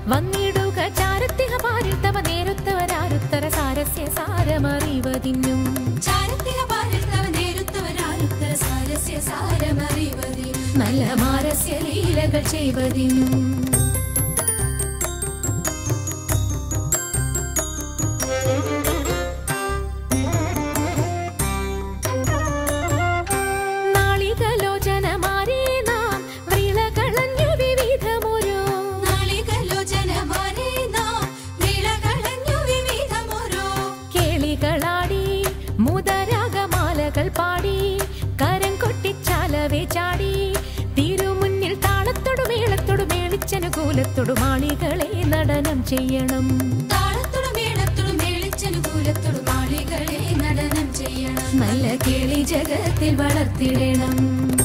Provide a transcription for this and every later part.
വന്നിടുക ചാരത്തിഹ പാരിൽ തവ നേരുത്തവരാരുത്തര സാരസ്യ സാരമറിവതിന്നും ചാരത്തിഹ പാരിൽ തവ നേരുത്തവരാരുത്തര സാരസ്യ സാരമറിവതി നല്ല മാരസ്യ ലീലകൾ ചെയ്വതിനും നാളികലോചനമാരേ നാം വ്രിളകളഞ്ഞു വിവിധമൊരു നാളികലോചനമാരെ നാം വിളകളഞ്ഞു വിവിധമോരോ കേളികളാടി മുതരാഗമാലകൾ പാടി കരം കൊട്ടിച്ചാലവേ ചാടി തിരുമുന്നിൽ താളത്തോടു മേളത്തോടു മേളിച്ചനുകൂലത്തോടു മാളികളെ നടനം ചെയ്യണം താളത്തോടും മേളത്തോടും മേളിച്ചനുകൂലത്തോടും മാളികളെ നടനം ചെയ്യണം നല്ല കേളി ജഗത്തിൽ വളർത്തിടണം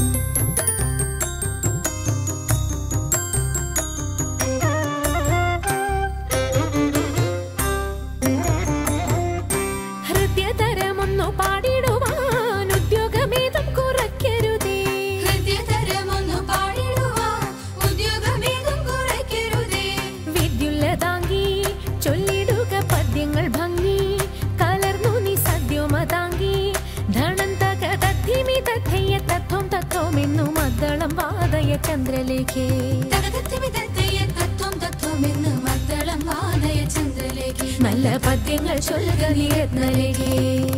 ഹൃദയതരമൊന്നു പാടിടുവാൻ ഉദ്യോഗമേതും കുറയ്ക്കരുതേ ഹൃദയതരമൊന്നു പാടിടുവാൻ ഉദ്യോഗമേതും കുറയ്ക്കരുതേ വിദ്യുല്ലതാങ്കി ചൊല്ലിടുക പദ്യങ്ങൾ ഭംഗി കലർന്നു നീ സദ്യോമതാങ്കി ധനം തക തദ്ധിമി തഥയ്യ തത്വം തത്വമെന്നു മദ്ദളം വാദയ ചന്ദ്രലേഖേ തകതത്തിമിതത്തയ്യ തത്വം തത്വമെന്ന് മദ്ദളം വാദയ ചന്ദ്രലേഖി നല്ല പദ്യങ്ങൾ ചൊല്ലുക നീ രത്നലേഖേ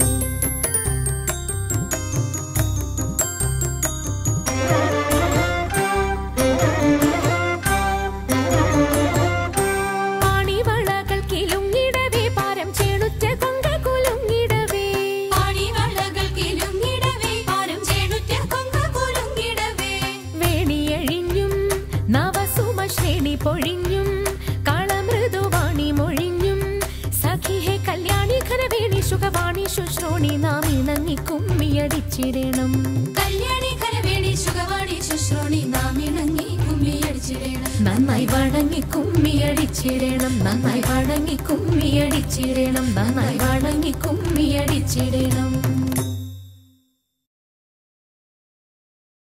പാണിവളകൾ കിലുങ്ങിടവേ പാരം ചേണുറ്റ കൊങ്ക കുലുങ്ങിടവേ പാണിവളകൾ കിലുങ്ങിടവേ പാരം ചേണുറ്റ കൊങ്ക കുലുങ്ങിടവേ വേണിയഴിഞ്ഞും നവസുമ ശ്രേണി പൊഴിഞ്ഞും കളമൃദുവാണി മൊഴിഞ്ഞും സഖിഹെ കല്യാണി ഖരവേണി സുഖവാണി ശുശ്രോണി നാം ഇണങ്ങി കുമ്മിയടിച്ചിടണം കല്യാണി കരവേണി സുഖവാണി ശുശ്രോണി നാം ഇണങ്ങി കുമ്മിയടിച്ചിടേണം നന്നായി വണങ്ങി കുമ്മിയടിച്ചിടണം നന്നായി വണങ്ങി കുമ്മിയടിച്ചിടണം നന്നായി വണങ്ങി കുമ്മിയടിച്ചിടണം